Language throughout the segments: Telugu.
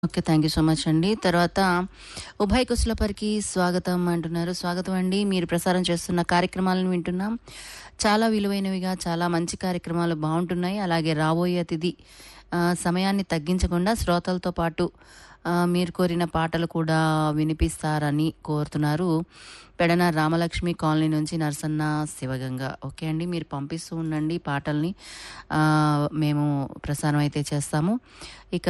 Okay. Thank you so much అండి. తర్వాత ఉభయ కుశలపరికి స్వాగతం అంటున్నారు. స్వాగతం అండి. మీరు ప్రసారం చేస్తున్న కార్యక్రమాలను వింటున్నాం. చాలా విలువైనవిగా, చాలా మంచి కార్యక్రమాలు బావుంటున్నాయి. అలాగే రాబోయే అతిథి ఆహ్, సమయాన్ని తగ్గించకుండా శ్రోతలతో పాటు ఆహ్, మీరు కోరిన పాటలు కూడా వినిపిస్తారని కోరుతున్నారు. పెడన రామలక్ష్మి కాలనీ నుంచి నరసన్న శివగంగ. ఓకే అండి. మీరు పంపిస్తూ ఉండండి పాటల్ని. ఆహ్, మేము ప్రసారం అయితే చేస్తాము. ఇక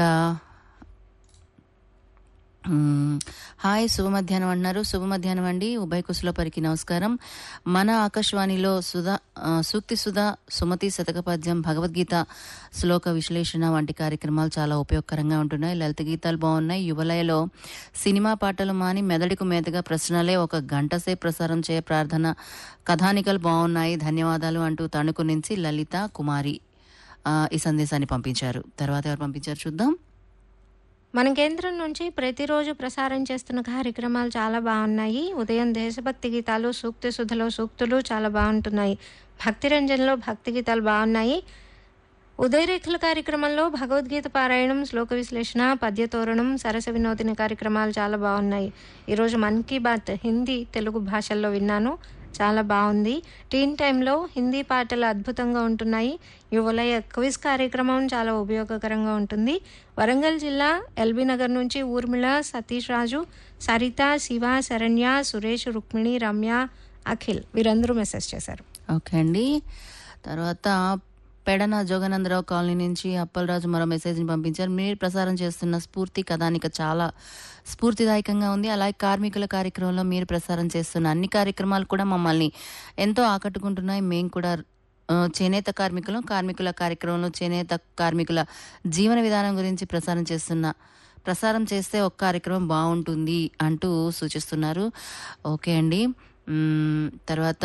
హ్మ్. హాయ్ శుభ మధ్యాహ్నం అంటున్నారు. శుభ మధ్యాహ్నం అండి. ఉభయ కుశలపరికి నమస్కారం. మన ఆకాశవాణిలో సుధా ఆహ్, సూక్తి సుధా, సుమతి శతక పద్యం, భగవద్గీత శ్లోక విశ్లేషణ వంటి కార్యక్రమాలు చాలా ఉపయోగకరంగా ఉంటున్నాయి. లలిత గీతాలు బావున్నాయి. యువలయలో సినిమా పాటలు మాని మెదడుకు మేతగా ప్రశ్నలే ఒక గంట సేపు ప్రసారం చేయ ప్రార్థన కథానికలు బావున్నాయి. ధన్యవాదాలు అంటూ తణుకు నుంచి లలిత కుమారి ఆహ్, ఈ సందేశాన్ని పంపించారు. తర్వాత ఎవరు పంపించారు చూద్దాం. మన కేంద్రం నుంచి ప్రతిరోజు ప్రసారం చేస్తున్న కార్యక్రమాలు చాలా బాగున్నాయి ఉదయం దేశభక్తి గీతాలు సూక్తి సుధలో సూక్తులు చాలా బాగుంటున్నాయి భక్తి రంజన్లో భక్తి గీతాలు బాగున్నాయి ఉదయరేఖల కార్యక్రమంలో భగవద్గీత పారాయణం శ్లోక విశ్లేషణ పద్యతోరణం సరస వినోదిని కార్యక్రమాలు చాలా బాగున్నాయి ఈరోజు మన్ కీ బాత్ హిందీ తెలుగు భాషల్లో విన్నాను చాలా బాగుంది టీన్ టైంలో హిందీ పాటలు అద్భుతంగా ఉంటున్నాయి యువలయ క్విజ్ కార్యక్రమం చాలా ఉపయోగకరంగా ఉంటుంది వరంగల్ జిల్లా ఎల్బీ నగర్ నుంచి ఊర్మిళ సతీష్ రాజు సరిత శివ శరణ్య సురేష్ రుక్మిణి రమ్య అఖిల్ వీరందరూ మెసేజ్ చేశారు ఓకే అండి. తర్వాత పెడన జోగానందరావు కాలనీ నుంచి అప్పలరాజు మరో మెసేజ్‌ని పంపించారు. మీరు ప్రసారం చేస్తున్న స్ఫూర్తి కథానిక చాలా స్ఫూర్తిదాయకంగా ఉంది. అలాగే కార్మికుల కార్యక్రమంలో మీరు ప్రసారం చేస్తున్న అన్ని కార్యక్రమాలు కూడా మమ్మల్ని ఎంతో ఆకట్టుకుంటున్నాయి. మేము కూడా ఆహ్, చేనేత కార్మికులం. కార్మికుల కార్యక్రమంలో చేనేత కార్మికుల జీవన విధానం గురించి ప్రసారం చేస్తున్న ప్రసారం చేస్తే ఒక కార్యక్రమం బావుంటుంది అంటూ సూచిస్తున్నారు. ఓకే అండి. హ్మ్. తర్వాత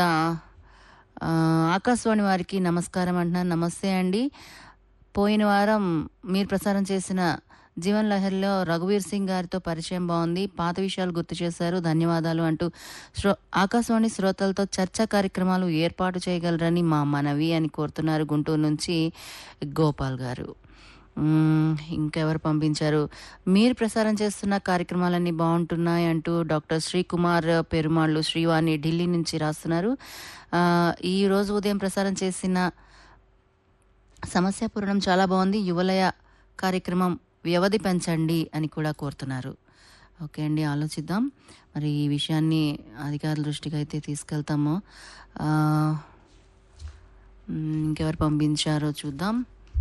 ఆహ్, ఆకాశవాణి వారికి నమస్కారం అంటున్నాను. నమస్తే అండి. పోయిన వారం మీరు ప్రసారం చేసిన జీవన్ లహరిలో రఘువీర్ సింగ్ గారితో పరిచయం బావుంది. పాత విషయాలు గుర్తు చేశారు. ధన్యవాదాలు అంటూ శ్రో ఆకాశవాణి శ్రోతలతో చర్చా కార్యక్రమాలు ఏర్పాటు చేయగలరని మా మనవి అని కోరుతున్నారు గుంటూరు నుంచి గోపాల్ గారు. హ్మ్. ఇంకెవరు పంపించారు. మీరు ప్రసారం చేస్తున్న కార్యక్రమాలన్నీ బావుంటున్నాయి అంటూ డాక్టర్ శ్రీకుమార్ పెరుమాళ్లు శ్రీవాణి ఢిల్లీ నుంచి రాస్తున్నారు. ఆహ్, ఈ రోజు ఉదయం ప్రసారం చేసిన సమస్య పూరణం చాలా బావుంది. యువలయ కార్యక్రమం వ్యవధి పెంచండి అని కూడా కోరుతున్నారు. ఓకే అండి. ఆలోచిద్దాం. మరి ఈ విషయాన్ని అధికారుల దృష్టికి అయితే తీసుకెళ్తాము. ఆహ్, హ్మ్. ఇంకెవరు పంపించారో చూద్దాం.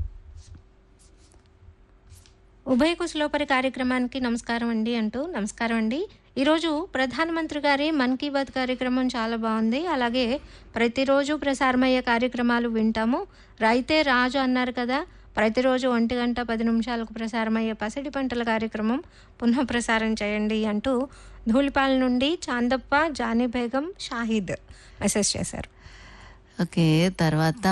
ఉభయ కుశలోపరి కార్యక్రమానికి నమస్కారం అండి అంటూ నమస్కారం అండి ఈరోజు ప్రధానమంత్రి గారి మన్ కీ బాత్ కార్యక్రమం చాలా బాగుంది అలాగే ప్రతిరోజు ప్రసారమయ్యే కార్యక్రమాలు వింటాము రైతే రాజు అన్నారు కదా ప్రతిరోజు ఒంటి గంట పది నిమిషాలకు ప్రసారమయ్యే పసిడి పంటల కార్యక్రమం పునః ప్రసారం చేయండి అంటూ ధూళిపాల నుండి చాందప్ప జానీ బేగం షాహిద్ మెసేజ్ చేశారు ఓకే. తర్వాత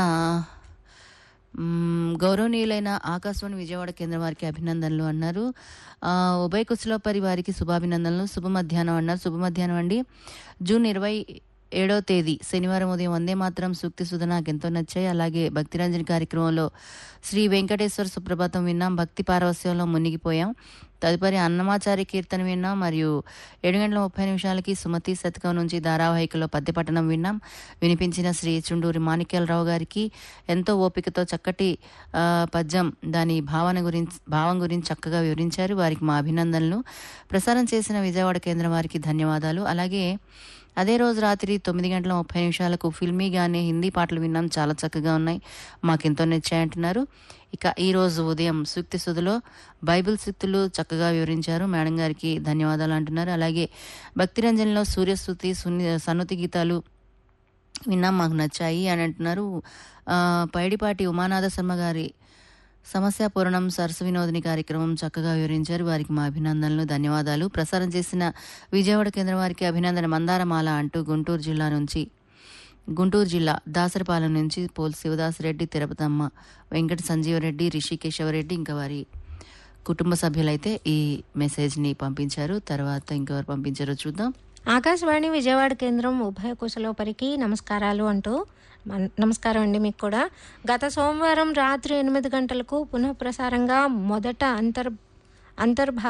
హ్మ్. గౌరవనీయులైన ఆకాశవాణి విజయవాడ కేంద్రం వారికి అభినందనలు అన్నారు. ఆహ్, ఉభయ కుశలోపరి వారికి శుభాభినందనలు. శుభ మధ్యాహ్నం అన్నారు. శుభ మధ్యాహ్నం అండి. జూన్ 27వ తేదీ శనివారం ఉదయం వందే మాతరం సూక్తి సుధ నాకెంతో నచ్చాయి. అలాగే భక్తిరంజని కార్యక్రమంలో శ్రీ వెంకటేశ్వర సుప్రభాతం విన్నాం. భక్తి పారవస్యంలో మునిగిపోయాం. తదుపరి అన్నమాచారి కీర్తన విన్నాం. మరియు 7 గంటల 30 నిమిషాలకి సుమతి శతకం నుంచి ధారావాహికలో పద్యపఠనం విన్నాం. వినిపించిన శ్రీ చుండూరి మాణిక్యాలరావు గారికి ఎంతో ఓపికతో చక్కటి ఆహ్, పద్యం దాని భావన గురించి భావం గురించి చక్కగా వివరించారు. వారికి మా అభినందనలు. ప్రసారం చేసిన విజయవాడ కేంద్రం వారికి ధన్యవాదాలు. అలాగే అదే రోజు రాత్రి 9 గంటల 30 నిమిషాలకు ఫిల్మీగానే హిందీ పాటలు విన్నాం. చాలా చక్కగా ఉన్నాయి. మాకెంతో నచ్చాయంటున్నారు. ఇక ఈరోజు ఉదయం సూక్తి సుధలో బైబిల్ సూక్తులు చక్కగా వివరించారు. మేడం గారికి ధన్యవాదాలు అంటున్నారు. అలాగే భక్తిరంజనిలో సూర్యస్తుతి సున్ని సన్నుతి గీతాలు విన్నాం. మాకు నచ్చాయి అని అంటున్నారు. ఆహ్, పైడిపాటి ఉమానాథ శర్మ గారి సమస్య పూరణం సరస వినోదిని కార్యక్రమం చక్కగా వివరించారు. వారికి మా అభినందనలు, ధన్యవాదాలు. ప్రసారం చేసిన విజయవాడ కేంద్రం వారికి అభినందన మందారమాల అంటూ గుంటూరు జిల్లా నుంచి గుంటూరు జిల్లా దాసరపాలెం నుంచి పోల్ శివదాసరెడ్డి, తిరుపతమ్మ, వెంకట సంజీవరెడ్డి, రిషికేశవరెడ్డి ఇంకా వారి కుటుంబ సభ్యులైతే ఈ మెసేజ్‌ని పంపించారు. తర్వాత ఇంకెవరు పంపించారో చూద్దాం. ఆకాశవాణి విజయవాడ కేంద్రం ఉభయ కుశలోపరికి నమస్కారాలు అంటూ మన్- నమస్కారం అండి మీకు కూడా గత సోమవారం రాత్రి ఎనిమిది గంటలకు పునః ప్రసారంగా మొదట అంతర్ అంతర్భా